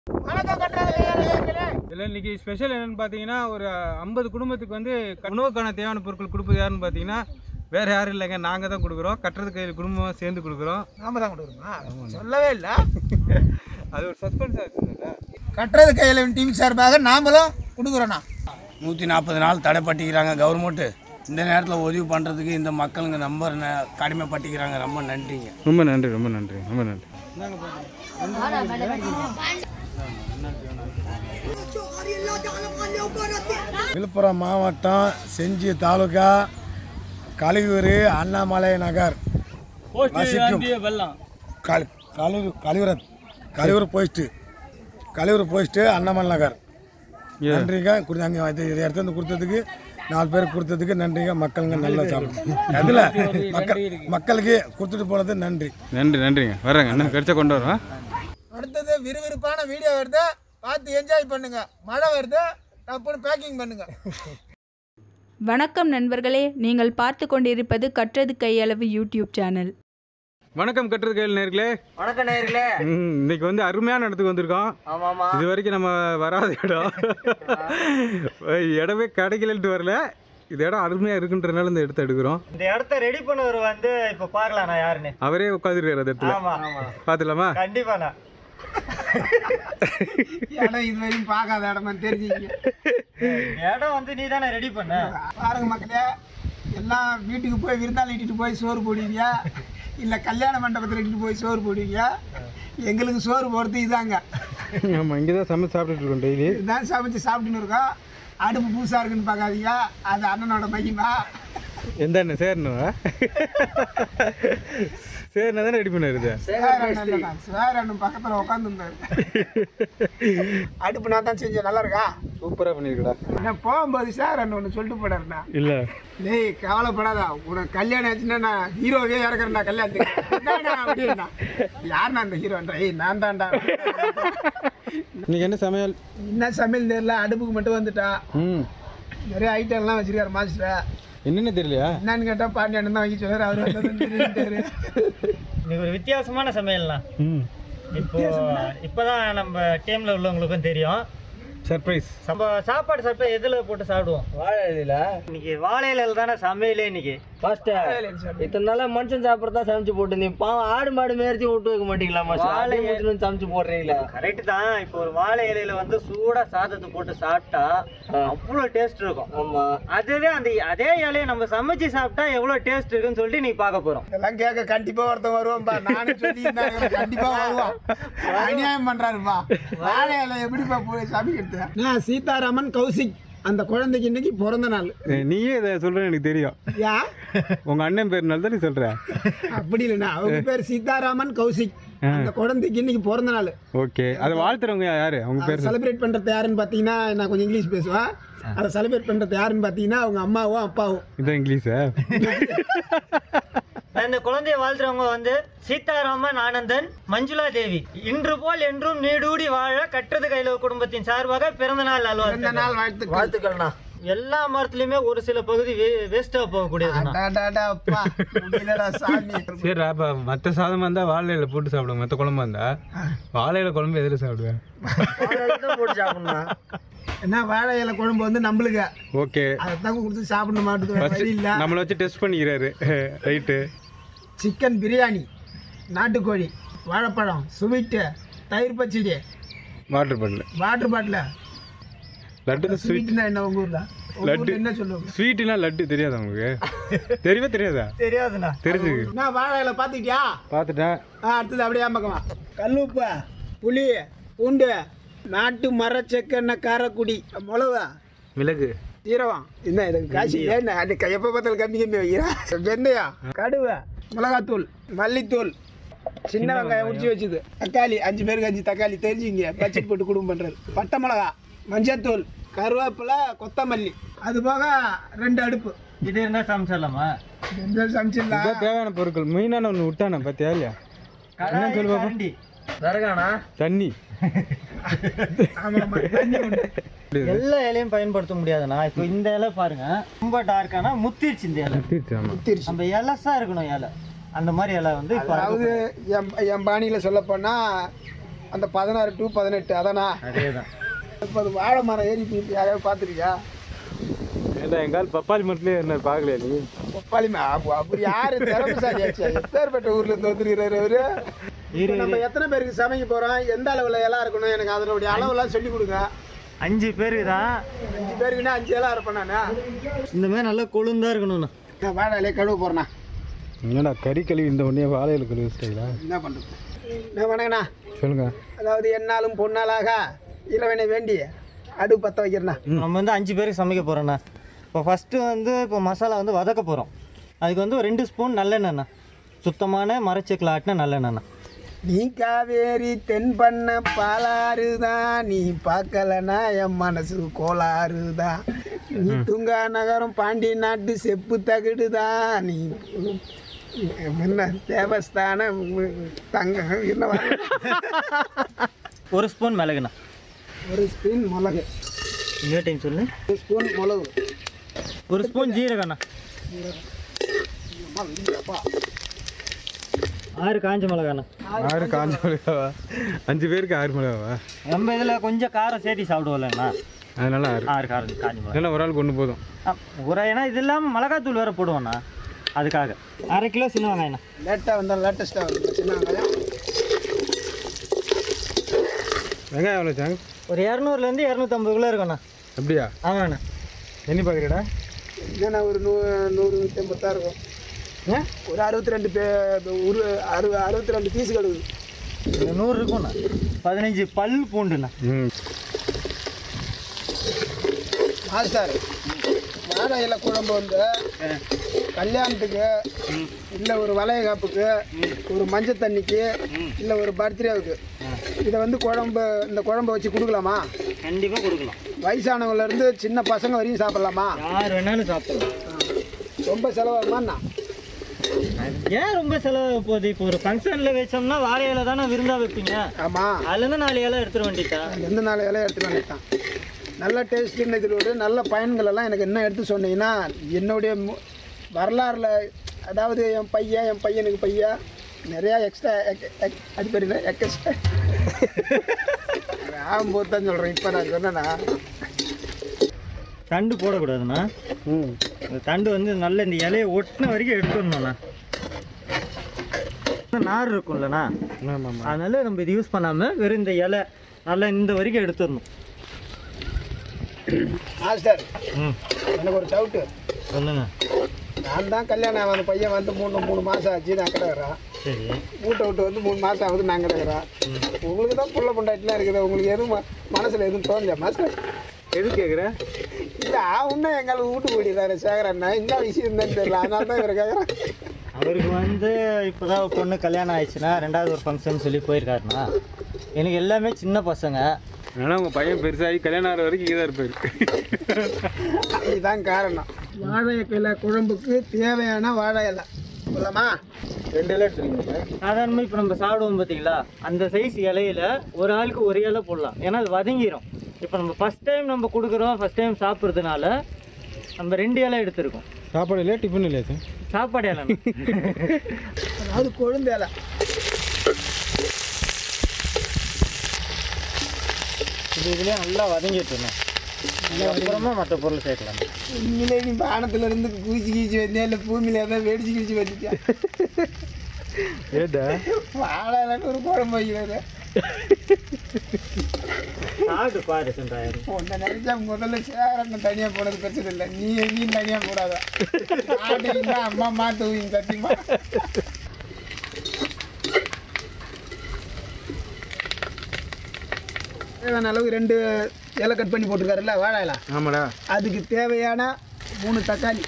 இதில் இன்னைக்கு ஸ்பெஷல் என்னன்னு பார்த்தீங்கன்னா ஒரு ஐம்பது குடும்பத்துக்கு வந்து உணவுக்கான தேவையான பொருட்கள் கொடுப்பது யாருன்னு பார்த்தீங்கன்னா வேற யாரும் இல்லைங்க நாங்கள் தான் கொடுக்குறோம் கட்டுறது கையில் குடும்பமாக சேர்ந்து கொடுக்குறோம் நாம தான் கொடுக்குறோமா சொல்லவே இல்லை அது ஒரு சஸ்பென்ஸாக இருக்குல்ல கட்டுறது கையில் டீம் சார்பாக நாமளும் கொடுக்குறோண்ணா நூற்றி நாற்பது நாள் தடைப்பட்டிக்கிறாங்க கவர்மெண்ட்டு இந்த நேரத்தில் உதவி பண்ணுறதுக்கு இந்த மக்களுங்க ரொம்ப ந- கடுமைப்பட்டிக்கிறாங்க ரொம்ப நன்றிங்க ரொம்ப நன்றி ரொம்ப நன்றி ரொம்ப நன்றி விழுப்புரம் மாவட்டம் செஞ்சி தாலுகா கலியூர் அண்ணாமலை நகர் வசிக்கும் கல் கலியூர் கலியூர் கலியூர் போஸ்ட்டு கலியூர் போஸ்ட்டு அண்ணாமலை நகர் நன்றிங்க கொடுத்தாங்க இது இதை எடுத்து வந்து கொடுத்ததுக்கு நாலு பேர் கொடுத்ததுக்கு நன்றிங்க மக்களுங்க நல்லா சாப்பிடும் அதில் மக்கள் மக்களுக்கு கொடுத்துட்டு போனது நன்றி நன்றி நன்றிங்க வரேங்க என்ன கிடைச்சா கொண்டு வரோம் அடுத்தது விறுவிறுப்பான வீடியோ வருது பார்த்து என்ஜாய் பண்ணுங்க மழை வருது டப்புன்னு பேக்கிங் பண்ணுங்க வணக்கம் நண்பர்களே நீங்கள் பார்த்து கொண்டிருப்பது கற்றது கையளவு யூடியூப் சேனல் வணக்கம் கட்டுறது கையில் நேர்களே வணக்கம் நேர்களே ம், இன்னைக்கு வந்து அருமையான இடத்துக்கு வந்திருக்கோம் ஆமா ஆமா இது வரைக்கும் நம்ம வராத இடம் இடமே கிடைக்கலன்ட்டு வரல இந்த இடம் அருமையாக இருக்குன்றனால இந்த இடத்த எடுக்கிறோம் இந்த இடத்த ரெடி பண்ணவர் வந்து இப்ப பார்க்கலாம் நான் யாருன்னு அவரே உட்காந்துருக்காரு அந்த இடத்துல ஆமா ஆமா பார்த்துலாமா கண்டிப்பா நான் இடம் இது வரையும் பார்க்காத இடமா தெரிஞ்சுங்க இந்த இடம் வந்து நீ தானே ரெடி பண்ண பாருங்க மக்களே எல்லாம் வீட்டுக்கு போய் விருந்தாளி இட்டுட்டு போய் சோறு போடுவீங்க இல்லை கல்யாண மண்டபத்தில் இட்டுட்டு போய் சோறு போடுவீங்க எங்களுக்கு சோறு போடுறது இதாங்க ஆமாம் இங்கே தான் சமைச்சு சாப்பிட்டுட்டு இருக்கோம் டெய்லி இதுதான் சமைச்சு சாப்பிட்டுன்னு இருக்கோம் அடுப்பு பூசா இருக்குன்னு பார்க்காதீங்க அது அண்ணனோட மகிமா எந்த அண்ணன் சேர்ணுவா சரிண்ணா தானே ரெடி பண்ணிருது வேற அண்ணன் இல்லைண்ணா. வேற அண்ணன் பக்கத்தில் உட்காந்துருந்தாரு அடுப்பு நான் தான் செஞ்சேன் நல்லா இருக்கா சூப்பராக பண்ணியிருக்கடா நான் போகும்போது சார் அண்ணன் ஒன்று சொல்லிட்டு போனாருண்ணா இல்லை டேய் கவலைப்படாதா உனக்கு கல்யாணம் ஆச்சுன்னா நான் ஹீரோவே இறக்குறேன்டா கல்யாணத்துக்கு என்னடா அப்படின்னா யாருண்ணா அந்த ஹீரோன்ற ஏய் நான் தான்டா இன்னைக்கு என்ன சமையல் என்ன சமையல் தெரியல அடுப்புக்கு மட்டும் வந்துட்டா ம் நிறைய ஐட்டம்லாம் வச்சிருக்காரு மாஸ்டர் என்னென்ன தெரியலையா என்னன்னு கேட்டால் பாண்டியன் தான் வைக்க சொல்றாரு அவர் வந்து இன்னைக்கு ஒரு வித்தியாசமான சமையல்லாம் ம் இப்போ இப்பதான் நம்ம டீம்ல உள்ளவங்களுக்கும் தெரியும் சர்ப்ரைஸ் நம்ம சாப்பாடு சாப்பிட்டா எதுல போட்டு சாப்பிடுவோம் வாழை இலையில இன்னைக்கு வாழை இலையில தானே சமையலே இன்னைக்கு இத்தனை நாளா மனுஷன் சாப்பிட்றதா சமைச்சு போட்டு நீ பாவம் ஆடு மாடு மேய்ச்சி விட்டு வைக்க மாட்டீங்களா வாழை மாஸ்டர் சமைச்சு போடுறீங்களா கரெக்ட் தான் இப்போ ஒரு வாழை இலையில வந்து சூடா சாதத்தை போட்டு சாப்பிட்டா அவ்வளோ டேஸ்ட் இருக்கும் ஆமா அதுவே அந்த அதே இலையை நம்ம சமைச்சு சாப்பிட்டா எவ்வளவு டேஸ்ட் இருக்குன்னு சொல்லிட்டு நீ பார்க்க போறோம் இதெல்லாம் கேட்க கண்டிப்பா ஒருத்தன் வருவான்பா நானும் சொல்லி கண்டிப்பா வருவான் அநியாயம் பண்றாருப்பா வாழை இலை எப்படிப்பா போய் சமைக்கிறது நான் சீதாராமன் கௌசிக் அந்த குழந்தைக்கு இன்னைக்கு பிறந்த நாள் நீயே இதை சொல்கிறேன்னு எனக்கு தெரியும் யா உங்கள் அண்ணன் பேர்னால தான் நீ சொல்கிற அப்படி இல்லைண்ணா அவங்க பேர் சீதாராமன் கௌசிக் அந்த குழந்தைக்கு இன்னைக்கு பிறந்த நாள் ஓகே அதை வாழ்த்துறவங்க யாரு அவங்க பேர் செலிப்ரேட் பண்றது யாருன்னு பார்த்தீங்கன்னா நான் கொஞ்சம் இங்கிலீஷ் பேசுவேன் அதை செலிப்ரேட் பண்றது யாருன்னு பார்த்தீங்கன்னா அவங்க அம்மாவும் அப்பாவும் இதான் இங்கிலீஷா இந்த குழந்தைய வாழ்த்துறவங்க வந்து சீதாராமன் ஆனந்தன் மஞ்சுளா தேவி இன்று போல் என்றும் நீடூடி வாழ கற்றது கையில குடும்பத்தின் சார்பாக பிறந்த நாள் இந்த நல்வாழ்த்து நாள் வாழ்த்துக்கள் வாழ்த்துக்கள்ண்ணா எல்லா மரத்துலயுமே ஒரு சில பகுதி வேஸ்டா போகக்கூடியதுதான் அடாடாடா, அப்பா முடியலடா சாமி சரி அப்போ மற்ற சாதமாக இருந்தால் வாழையில போட்டு சாப்பிடுவேன் மற்ற குழம்பா இருந்தா வாழையில குழம்பு எதில் சாப்பிடுவேன் போட்டு சாப்பிடணும் என்ன வாழை இலை குழம்பு வந்து நம்மளுக்கு ஓகே அதை தான் கொடுத்து சாப்பிட மாட்டேது வேற வழி இல்லை நம்மளை வச்சு டெஸ்ட் பண்ணிக்கிறாரு ரைட்டு சிக்கன் பிரியாணி நாட்டுக்கோழி வாழைப்பழம் ஸ்வீட்டு தயிர் பச்சடி water bottle water bottle laddu தான் ஸ்வீட் ஸ்வீட்னா என்ன உங்க ஊர்ல உங்க லட்டு. ஊர்ல என்ன சொல்லுவாங்க ஸ்வீட்டுனா லட்டு தெரியாதா உங்களுக்கு தெரியவே தெரியாதா தெரியாதுண்ணா தெரிஞ்சுக்கு என்ன வாழை இலை பார்த்துக்கிட்டியா பார்த்துட்டேன் ஆ அடுத்தது அப்படியே பக்கமா கல்லுப்பு புளி பூண்டு நாட்டு மரச்செக்கெண்ணெய் காரக்குடி மிளகா மிளகு சீரகம் என்ன இதுக்கு காசு என்ன அது எப்போ பார்த்தாலும் கம்மி கம்மி வைக்கிறேன் வெந்தயம் கடுவை மிளகாத்தூள் மல்லித்தூள் சின்ன வெங்காயம் உரிச்சு வச்சுது தக்காளி அஞ்சு பேருக்கு அஞ்சு தக்காளி தெரிஞ்சுங்க பச்சை போட்டு குடும்பம் பண்ணுறது பட்டை மிளகா மஞ்சத்தூள் கருவேப்பிலை கொத்தமல்லி அது போக ரெண்டு அடுப்பு இது இருந்தா சமைச்சிடலாமா ரெண்டு சமைச்சிடலாம் இதான் தேவையான பொருட்கள் மெயினான ஒன்று விட்டானே பார்த்தியா இல்லையா கடாய், சொல்லு பாப்போம். கரண்டி. விறகாண்ணா தண்ணி ஆமாம் ஆமாம் தண்ணி உண்டு எல்லா இலையும் பயன்படுத்த முடியாதுண்ணா இப்போ இந்த இலை பாருங்க ரொம்ப டார்க்கானா முத்திருச்சு இந்த இலை தீர்த்து ஆமாம் முத்திருச்சு நம்ம இலசா இருக்கணும் இலை அந்த மாதிரி இலை வந்து இப்போ அதாவது என் என் பாணியில் சொல்லப்போனால் அந்த பதினாறு டு பதினெட்டு அதானா அதே தான் இப்போ அது வாழை மரம் ஏறி போயிட்டு யாரையாவது பார்த்துருக்கியா ஏன்டா எங்கால் பப்பாளி மட்டும் என்ன பார்க்கலையா நீ ஒப்பாளிமா அப்போ அப்படி யாரு திறமைசாலி ஆச்சு எப்பேற்பட்ட ஊர்ல இருந்து வந்துருக்கிறாரு அவரு இப்ப நம்ம எத்தனை பேருக்கு சமைக்க போறோம் எந்த அளவுல எல்லாம் இருக்கணும் எனக்கு அதனுடைய அளவெல்லாம் சொல்லி கொடுங்க அஞ்சு பேருக்கு தான் அஞ்சு பேருக்குன்னா அஞ்சு எல்லாம் இருப்பேன் நான் இந்த மாதிரி நல்லா கொழுந்தா இருக்கணும்ண்ணா நான் வாழையிலே கழுவ போறேண்ணா என்னடா கறி கழுவி இந்த உடனே வாழையில கழுவி வச்சிட்டீங்களா என்ன பண்றது என்ன வணங்கண்ணா சொல்லுங்க அதாவது என்னாலும் பொன்னாளாக இறைவனை வேண்டி அடு பற்ற வைக்கிறேண்ணா நம்ம வந்து அஞ்சு பேருக்கு சமைக்க போகிறோண்ணா இப்போ ஃபஸ்ட்டு வந்து இப்போ மசாலா வந்து வதக்க போகிறோம் அதுக்கு வந்து ஒரு ரெண்டு ஸ்பூன் நல்லெண்ணெண்ணா சுத்தமான மரச்செக்கில் ஆட்டின நல்லெண்ணெண்ணா நீ காவேரி தென் பண்ண பாலாறுதான் நீ பார்க்கலனா என் மனசு கோளாறுதான் நீ துங்கா நகரம் பாண்டி நாட்டு செப்பு தகுடுதான் நீ என்ன தேவஸ்தான தங்க என்ன வர ஒரு ஸ்பூன் மிளகுண்ணா ஒரு ஸ்பூன் மிளகு இன்னொரு டைம் சொல்லு ஒரு ஸ்பூன் மிளகு ஒரு ஸ்பூன் ஜீரகண்ணா ஆறு காஞ்ச மிளகாண்ணா ஆறு காஞ்ச மிளகாவா அஞ்சு பேருக்கு ஆறு மிளகாவா நம்ம இதில் கொஞ்சம் காரம் சேர்த்தி சாப்பிடுவோம்லண்ணா அதனால ஆறு ஆறு காரம் காஞ்ச மிளகா இல்லைன்னா ஒரு ஆள் கொண்டு போதும் ஆ, ஒரு ஏன்னா இது இல்லாமல் மிளகாத்தூள் வேறு போடுவோண்ணா அதுக்காக அரை கிலோ சின்ன வெங்காயண்ணா லேட்டாக வந்தால் லேட்டஸ்ட்டாக வந்து சின்ன வெங்காயம் வெங்காயம் எவ்வளோ சாங் ஒரு இரநூறுலேருந்து இரநூத்தம்பது கிலோ இருக்குண்ணா அப்படியா ஆமாண்ணா எண்ணி பார்க்குறடா என்னென்ன ஒரு நூ நூறு நூற்றி ஐம்பது தான் இருக்கும் ஒரு அறுபத்தி ரெண்டு பே ஒரு அறு அறுபத்தி ரெண்டு பீஸ் கழுவுது இந்த நூறு இருக்கும்ண்ணா பதினஞ்சு பல் பூண்டுண்ணா ம் மாஸ்டர் வாழை இலை குழம்பு வந்து கல்யாணத்துக்கு இல்லை ஒரு வளையகாப்புக்கு ஒரு மஞ்சள் தண்ணிக்கு இல்லை ஒரு பர்த்டேவுக்கு இதை வந்து குழம்பு இந்த குழம்பை வச்சு கொடுக்கலாமா கண்டிப்பாக கொடுக்கலாம் வயசானவங்கலேருந்து சின்ன பசங்க வரையும் சாப்பிட்லாமா யார் வேணாலும் சாப்பிடலாம் ரொம்ப செலவாகுமாண்ணா ஏன் ரொம்ப செலவு போகுது இப்போ ஒரு ஃபங்க்ஷனில் வச்சோம்னா வாழை இலை தானே விருந்தா வைப்பீங்க ஆமாம் அதுலேருந்து நாலு இலை எடுத்துட வேண்டியதா எந்த நாள் இலையை எடுத்து வேண்டியதான் நல்ல டேஸ்ட்டுன்னு இதில் நல்ல பயன்கள் எல்லாம் எனக்கு என்ன எடுத்து சொன்னீங்கன்னா என்னுடைய மு- வரலாறுல அதாவது என் பையன் என் பையனுக்கு பையன் நிறையா எக்ஸ்ட்ரா அது பேர் என்ன எக்ஸ்ட்ரா ஆகும்போது தான் சொல்கிறேன் இப்போ நான் சொன்னேன்னா தண்டு போடக்கூடாதுண்ணா இந்த தண்டு வந்து நல்ல இந்த இலையை ஒட்டின வரைக்கும் எடுத்துடணும்ண்ணா இந்த நார் இருக்கும்லண்ணா ஆமாம் அதனால நம்ம இது யூஸ் பண்ணாமல் வெறும் இந்த இலை நல்லா இந்த வரைக்கும் எடுத்துடணும் மாஸ்டர் ம் எனக்கு ஒரு டவுட்டு சொல்லுங்க நான் தான் கல்யாணம் அந்த பையன் வந்து மூணு மூணு மாதம் ஆச்சு நான் கிடக்குறேன் சரி வீட்டை விட்டு வந்து மூணு மாதம் ஆகுது நான் கிடக்குறேன் உங்களுக்கு தான் புள்ள பொண்டாட்டிலாம் இருக்குது உங்களுக்கு எதுவும் ம- மனசுல எதுவும் தோணலையா மாஸ்டர் எது கேட்குற இல்லை இன்னும் எங்களுக்கு வீட்டு கூடியதாரு சேகரண்ணா என்ன விஷயம் தான் தெரியல அதனால தான் இவரை கேட்குறேன் அவருக்கு வந்து இப்போதான் ஒரு பொண்ணு கல்யாணம் ஆயிடுச்சுன்னா ரெண்டாவது ஒரு ஃபங்க்ஷன் சொல்லி போயிருக்காருண்ணா எனக்கு எல்லாமே சின்ன பசங்க ஆனால் உங்கள் பையன் பெருசாகி கல்யாணம் ஆகிற வரைக்கும் இங்கே தான் இருப்பார் இதுதான் காரணம் வாழை இலை குழம்புக்கு தேவையான வாழை இலை சொல்லலாமா ரெண்டு இலை எடுத்துருங்க சாதாரணமாக இப்போ நம்ம சாப்பிடுவோம் பார்த்தீங்களா அந்த சைஸ் இலையில ஒரு ஆளுக்கு ஒரு இலை போடலாம் ஏன்னா அது வதங்கிரும் இப்போ நம்ம ஃபஸ்ட் டைம் நம்ம கொடுக்குறோம் ஃபஸ்ட் டைம் சாப்பிட்றதுனால நம்ம ரெண்டு இலை எடுத்திருக்கோம் சாப்பாடு இல்லையா டிஃபன் இல்லையா சார் சாப்பாடு இலை அதாவது கொழுந்து இலை இது இதுலேயே நல்லா வதங்கிட்டு இருந்தோம் அப்புறமா மற்ற பொருள் சேர்க்கலாம் உண்மையிலே நீ பானத்துல இருந்து பூச்சி கீச்சி வந்தியா இல்லை பூமியில ஏதாவது வெடிச்சு கீச்சி வந்துட்டியா ஏடா வாழை இலைன்னு ஒரு குழம்பு வைக்கிறது சாப்பிட்டு பாரு சென்றாயிரம் உன்னை நினைச்சா முதல்ல சேகரண்ணன் தனியா போனது பிரச்சனை இல்லை நீ நீ தனியா போடாத ஆட்டுவீங்க அம்மா மாத்துவீங்க சத்தியமா தேவையான அளவுக்கு ரெண்டு இலை கட் பண்ணி போட்டிருக்காருல்ல வாழை இலை ஆமாடா அதுக்கு தேவையான மூணு தக்காளி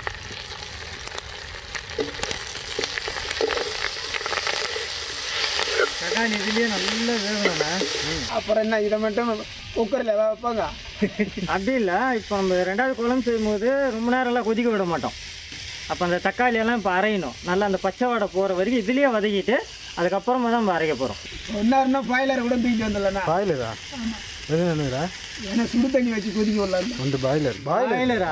தக்காளி இதுலேயே நல்லா வேகணும்ண்ணா அப்புறம் என்ன இதை மட்டும் குக்கரில் வைப்பாங்க அப்படி இல்லை இப்போ நம்ம ரெண்டாவது குழம்பு செய்யும்போது ரொம்ப நேரம்லாம் கொதிக்க விட மாட்டோம் அப்போ அந்த தக்காளி எல்லாம் இப்போ அரையணும் நல்லா அந்த பச்சை வாடை போகிற வரைக்கும் இதுலேயே வதக்கிட்டு அதுக்கப்புறமா தான் நம்ம அரைக்க போகிறோம் ஒன்னாருன்னா பாய்லர் கூட தூக்கிட்டு வந்துடலண்ணா பாய்லரா எது என்னடா ஏன்னா சுடு தண்ணி வச்சு கொதிக்க விடலாம் வந்து பாய்லர் பாய்லரா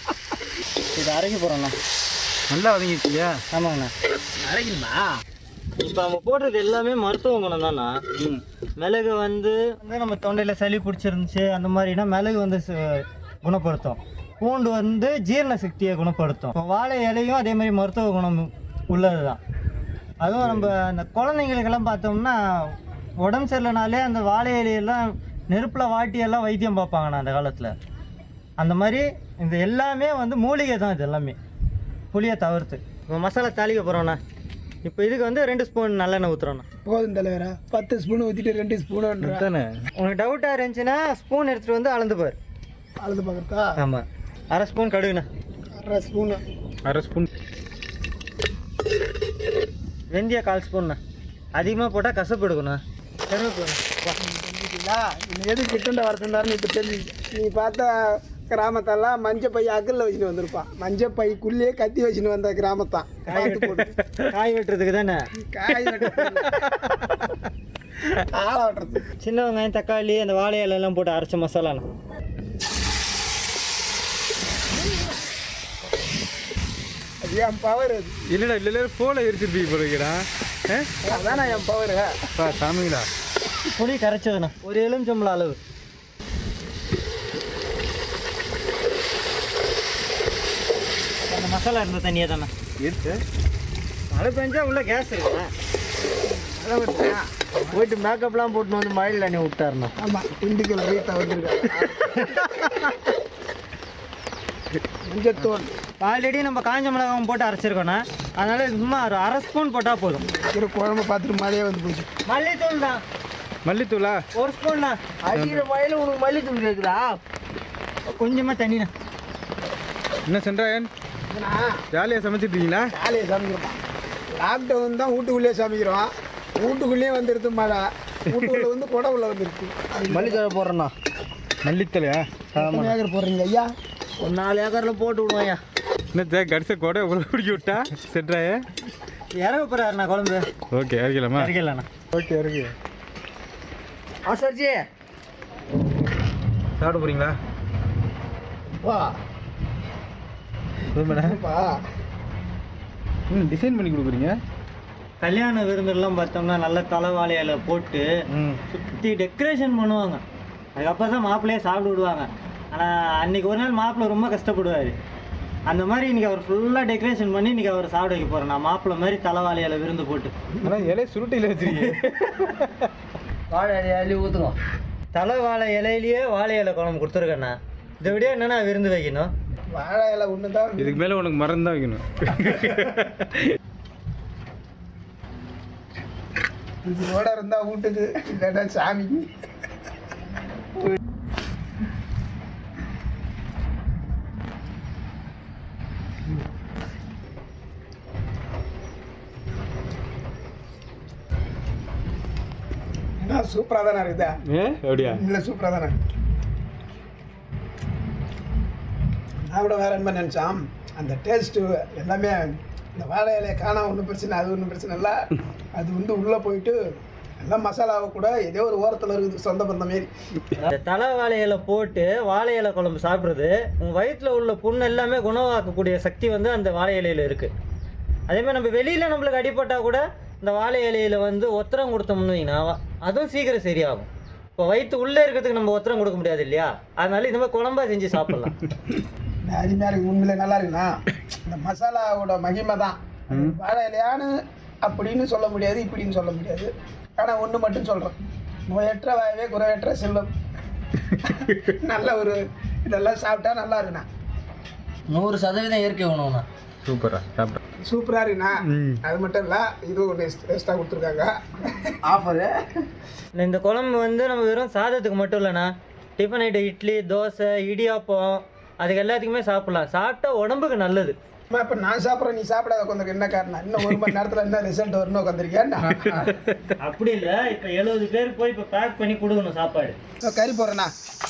இது அரைக்க போகிறோண்ணா நல்லா வதங்கிச்சியா ஆமாங்கண்ணா அரைக்கணுமா இப்போ நம்ம போடுறது எல்லாமே மருத்துவ குணம் தானா மிளகு வந்து வந்து நம்ம தொண்டையில் சளி பிடிச்சிருந்துச்சு அந்த மாதிரினா மிளகு வந்து ச- குணப்படுத்தும் பூண்டு வந்து ஜீரண சக்தியை குணப்படுத்தும் இப்போ வாழை இலையும் அதே மாதிரி மருத்துவ குணம் உள்ளது தான் அதுவும் நம்ம அந்த குழந்தைங்களுக்கெல்லாம் பார்த்தோம்னா உடம்பு சரியில்லைனாலே அந்த வாழை இலையெல்லாம் நெருப்பில் வாட்டி எல்லாம் வைத்தியம் பார்ப்பாங்கண்ணா அந்த காலத்தில் அந்த மாதிரி இந்த எல்லாமே வந்து மூலிகை தான் இது எல்லாமே புளியை தவிர்த்து இப்போ மசாலா தாளிக்க போகிறோண்ணா இப்போ இதுக்கு வந்து ரெண்டு ஸ்பூன் நல்லெண்ணெய் ஊற்றுறோண்ணா போதும் தலைவரா பத்து ஸ்பூன் ஊற்றிட்டு ரெண்டு ஸ்பூனுன்ற தானே உனக்கு டவுட்டாக இருந்துச்சுன்னா ஸ்பூன் எடுத்துகிட்டு வந்து அளந்து பாரு அழுது பார்க்குறதா ஆமாம் அரை ஸ்பூன் கடுகுண்ணா அரை ஸ்பூனு அரை ஸ்பூன் வெந்தய கால் ஸ்பூன்ண்ணா அதிகமாக போட்டால் கசப்பு எடுக்கணும் கருவேப்பிலை புரிஞ்சுங்களா இன்னும் எது கிட்டண்ட வரதுனாருன்னு இப்போ தெரிஞ்சு நீ பார்த்தா கிராமத்தெல்லாம் மஞ்சள் பை அக்கல்ல வச்சுட்டு வந்திருப்பான் மஞ்சள் பைக்குள்ளேயே கத்தி வச்சுட்டு வந்த கிராமத்தான் பார்த்து போடு. காய் வெட்டுறதுக்கு தானே காய் வெட்டுறது இல்ல. ஆளை வெட்டுறது சின்ன வெங்காயம் தக்காளி அந்த வாழை இலை எல்லாம் போட்டு அரைச்ச மசாலாண்ணா அது என் பவர் அது இல்லைடா இல்லை ஃபோனை எரிச்சிருப்பீங்க போலங்கடா அதானே என் பவர் பா சாமிங்களா புளி கரைச்சதுண்ணா ஒரு எலுமிச்சம்பளம் அளவு அந்த மசாலா இருந்த தண்ணியே தானே எடுத்து மழை பெஞ்சா உள்ள கேஸ் இருக்குண்ணா அதை விட்டா போயிட்டு மேக்கப்லாம் போட்டு வந்து மழையில் நீ விட்டாருண்ணா ஆமாம் திண்டுக்கல் வீட்டை வந்திருக்காங்க மஞ்சத்தூள் ஆல்ரெடி நம்ம காஞ்ச மிளகாவும் போட்டு அரைச்சிருக்கோண்ணா அதனால இது சும்மா ஒரு அரை ஸ்பூன் போட்டால் போதும் இருக்கிற குழம்பு பார்த்துட்டு மழையே வந்து போச்சு மல்லித்தூள் தான் மல்லித்தூளா ஒரு ஸ்பூன்ண்ணா அடிக்கிற மழையில் உனக்கு மல்லித்தூள் கேட்குதா கொஞ்சமாக தண்ணிண்ணா என்ன சென்றாயன் ஜாலியாக சமைச்சிட்டு இருக்கீங்களா காலையை சமைக்கிறோம் லாக்டவுன் தான் வீட்டுக்குள்ளேயே சமைக்கிறோம் வீட்டுக்குள்ளேயே வந்துடுது மழை வீட்டுக்குள்ளே வந்து குடை உள்ள வந்துருக்கு மல்லித்தூளை போடுறேண்ணா மல்லித்தலையா எத்தனை ஏக்கர் போடுறீங்க ஐயா ஒரு நாலு ஏக்கரில் போட்டு விடுவாயா என்ன ஜாக் கடிச்ச கூட உங்களை பிடிக்க விட்டா சென்றாய இறங்க போகிறாருண்ணா குழம்பு ஓகே இறக்கலாமா இறக்கலாண்ணா ஓகே இறக்கு ஆசாரிச்சி சாப்பிட போகிறீங்களா வா சொல்லுடா வா ம் டிசைன் பண்ணி கொடுக்குறீங்க கல்யாண விருந்துலாம் பார்த்தோம்னா நல்ல தலைவாழை இலை போட்டு ம் சுற்றி டெக்கரேஷன் பண்ணுவாங்க அதுக்கப்புறம் தான் மாப்பிள்ளையே சாப்பிட விடுவாங்க ஆனால் அன்னைக்கு ஒரு நாள் மாப்பிள்ளை ரொம்ப கஷ்டப்படுவார் அந்த மாதிரி இன்னைக்கு அவர் ஃபுல்லாக டெக்கரேஷன் பண்ணி இன்னைக்கு அவர் சாப்பிட வைக்க போகிறேன் நான் மாப்பிள்ளை மாதிரி தலைவாழை இலை விருந்து போட்டு ஆனால் இலைய சுருட்டியில் வச்சிருக்கீங்க வாழை இலையை அள்ளி ஊற்றுங்க தலை வாழை இலையிலேயே வாழை இலை குழம்பு கொடுத்துருக்கேண்ணா இதை விட என்னென்னா விருந்து வைக்கணும் வாழை இலை ஒன்று தான் இதுக்கு மேலே உனக்கு மரம் தான் வைக்கணும் இதோட இருந்தா வீட்டுக்கு இல்லைன்னா சாமிக்கு என்ன சூப்பராக தானே இருக்குதா ஏ அப்படியா இல்லை சூப்பராக தானே நான் கூட வேற என்ன நினச்சான் அந்த டேஸ்ட்டு எல்லாமே இந்த வாழை இலையை காணா ஒன்றும் பிரச்சனை அது ஒன்றும் பிரச்சனை இல்லை அது வந்து உள்ளே போயிட்டு எல்லாம் மசாலாவை கூட ஏதோ ஒரு ஓரத்தில் இருக்குது சொந்த பந்த மாரி இந்த தலை வாழை இலை போட்டு வாழை இலை குழம்பு சாப்பிட்றது உங்கள் வயிற்றில் உள்ள புண்ணு எல்லாமே குணமாக்கக்கூடிய சக்தி வந்து அந்த வாழை இலையில இருக்குது அதே மாதிரி நம்ம வெளியில் நம்மளுக்கு அடிபட்டால் கூட இந்த வாழை இலையில வந்து ஒத்தரம் கொடுத்தோம்னு வைங்கன்னா வ- அதுவும் சீக்கிரம் சரியாகும் இப்போ வயிற்று உள்ளே இருக்கிறதுக்கு நம்ம ஒத்தரம் கொடுக்க முடியாது இல்லையா அதனால இந்த மாதிரி குழம்பா செஞ்சு சாப்பிட்லாம் அருமையாக இருக்கு உண்மையிலே நல்லா இருக்குண்ணா இந்த மசாலாவோட மகிமை தான் வாழை இலையான்னு அப்படின்னு சொல்ல முடியாது இப்படின்னு சொல்ல முடியாது ஆனால் ஒன்று மட்டும் சொல்கிறோம் நோயற்ற வாயவே குறையற்ற செல்வம் நல்ல ஒரு இதெல்லாம் சாப்பிட்டா நல்லா இருக்குண்ணா நூறு சதவீதம் இயற்கை உணவுண்ணா சூப்பரா சாப்பிட்றேன் சூப்பராக இருக்குண்ணா அது மட்டும் இல்லை இதுவும் டேஸ்ட் டேஸ்ட்டாக கொடுத்துருக்காங்க ஆஃபரு இந்த குழம்பு வந்து நம்ம வெறும் சாதத்துக்கு மட்டும் இல்லைண்ணா டிஃபன் ஐட்டம் இட்லி தோசை இடியாப்பம் அதுக்கு எல்லாத்துக்குமே சாப்பிட்லாம் சாப்பிட்டா உடம்புக்கு நல்லது அம்மா இப்போ நான் சாப்பிட்றேன் நீ சாப்பிடாத உட்காந்துருக்கு என்ன காரணம் இன்னும் ஒரு மணி நேரத்தில் என்ன ரிசல்ட் வரணும் உட்காந்துருக்கேன்டா அப்படி இல்லை இப்போ எழுபது பேருக்கு போய் இப்போ பேக் பண்ணி கொடுக்கணும் சாப்பாடு கறி போடுறேண்ணா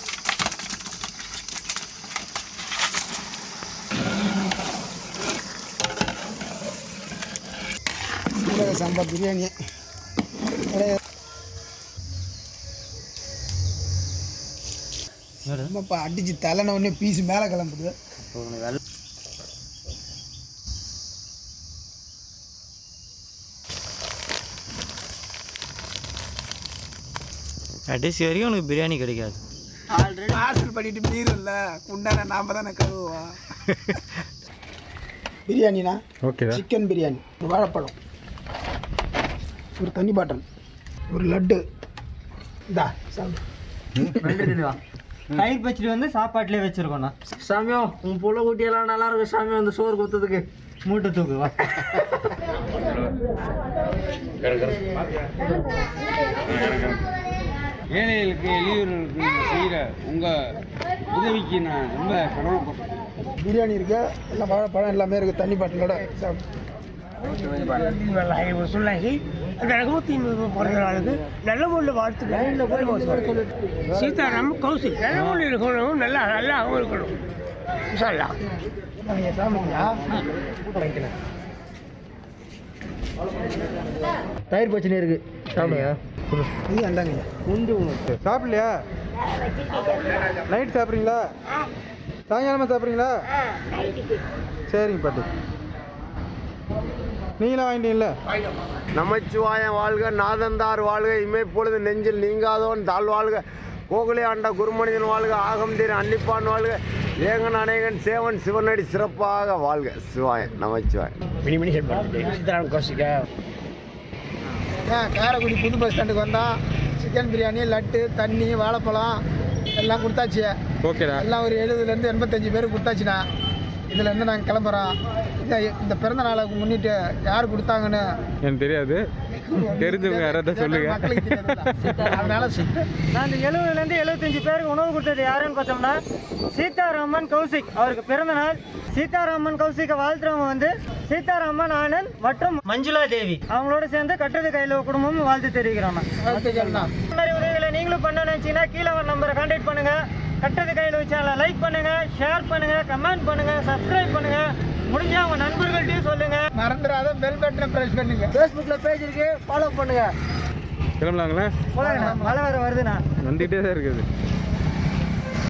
சீரக சம்பா பிரியாணி ஆமாப்பா அடிச்சு தலைன உடனே பீஸ் மேலே கிளம்புது கடைசி வரைக்கும் உனக்கு பிரியாணி கிடைக்காது ஆல்ரெடி பார்சல் பண்ணிட்டு மீறல குண்டான நாம தானே கழுவுவோம் பிரியாணினா ஓகே சிக்கன் பிரியாணி ஒரு வாழைப்பழம் ஒரு தண்ணி பாட்டில் ஒரு லட்டு இந்தா சாப்பிடு தயிர் பச்சடி வந்து சாப்பாட்டிலே வச்சிருக்கோண்ணா சாமியோ உன் புள்ள குட்டியெல்லாம் நல்லா இருக்கு சாமி அந்த சோறு கொடுத்ததுக்கு மூட்டை தூக்கு வா ஏழைகளுக்கு எளியவர்களுக்கு செய்கிற உங்கள் உதவிக்கு நான் ரொம்ப கடமைப்பட்டேன் பிரியாணி இருக்கு எல்லாம் வாழைப்பழம் எல்லாமே இருக்கு தண்ணி பாட்டிலோட சாப்பிடு சொல்லாச்சு அந்த ரகுமத்தி பிறந்த நாளுக்கு நல்ல முறையில் வாழ்த்துக்கள் சீதாராம் கௌசிக் நல்ல முறையில் இருக்கணும் நல்லா நல்லாவும் இருக்கணும் இன்ஷால்லா நீங்கள் சாப்பிடுங்களா தயிர் பச்சனை இருக்கு சாப்பிடுங்க இது அந்தாங்க சாப்பிடலையா நைட் சாப்பிட்றீங்களா சாயங்காலமாக சாப்பிட்றீங்களா சரிங்க பாட்டி நீங்களும் வாங்கிட்டீங்களா நமச்சிவாயம் வாழ்க நாதந்தார் வாழ்க இமைப்பொழுது நெஞ்சில் நீங்காதவன் தாழ் வாழ்க கோகுலே ஆண்ட குருமனிதன் வாழ்க ஆகம்தீர் அன்னிப்பான் வாழ்க ஏகன் அநேகன் சேவன் சிவனடி சிறப்பாக வாழ்க சிவாயம் நமச்சிவாயம் மினி மினி ஹெல்ப் பண்ணுறேன் சீதாராம் கௌசிக்கா ஆ காரைக்குடி புது பஸ் ஸ்டாண்டுக்கு வந்தோம் சிக்கன் பிரியாணி லட்டு தண்ணி வாழைப்பழம் எல்லாம் கொடுத்தாச்சு ஓகேடா எல்லாம் ஒரு எழுபதுலேருந்து எண்பத்தஞ்சு பேர் கொடுத்தாச்சுண்ணா இதுலேருந்து நாங்கள் கிளம்புறோம் இந்த இந்த பிறந்த நாளை முன்னிட்டு யார் கொடுத்தாங்கன்னு எனக்கு தெரியாது தெரிஞ்சவங்க யாராவது சொல்லுங்க மக்களுக்கு தெரியாதுல்ல. அதனால சீக்கிரம் நான் இந்த எழுபதுலேருந்து எழுபத்தஞ்சு பேருக்கு உணவு கொடுத்தது யாருன்னு பார்த்தோம்னா சீதாராமன் கௌசிக் அவருக்கு பிறந்த நாள் சீதாராமன் கௌசிக்கை வாழ்த்துறவங்க வந்து சீதாராமன் ஆனந்த் மற்றும் மஞ்சுளா தேவி அவங்களோட சேர்ந்து கட்டுறது கையில் குடும்பமும் வாழ்த்து தெரிவிக்கிறோம் வாழ்த்துக்கள்ண்ணா இந்த மாதிரி உதவிகளை நீங்களும் பண்ண நினைச்சீங்கன்னா கீழே ஒரு நம்பரை கான்டாக்ட் பண்ணுங்க கட்டுறது கையில் வச்சால லைக் பண்ணுங்க ஷேர் பண்ணுங்க கமெண்ட் பண்ணுங்க சப்ஸ்கிரைப் பண்ணுங்க முடிஞ்சா உங்க நண்பர்கள்ட்டையும் சொல்லுங்க மறந்துடாத பெல் பட்டனை ப்ரெஸ் பண்ணுங்க ஃபேஸ்புக்கில் பேஜ் இருக்கு ஃபாலோ பண்ணுங்க கிளம்பலாங்களா போலாங்கண்ணா மழை வேறு வருதுண்ணா வந்துகிட்டே தான் இருக்குது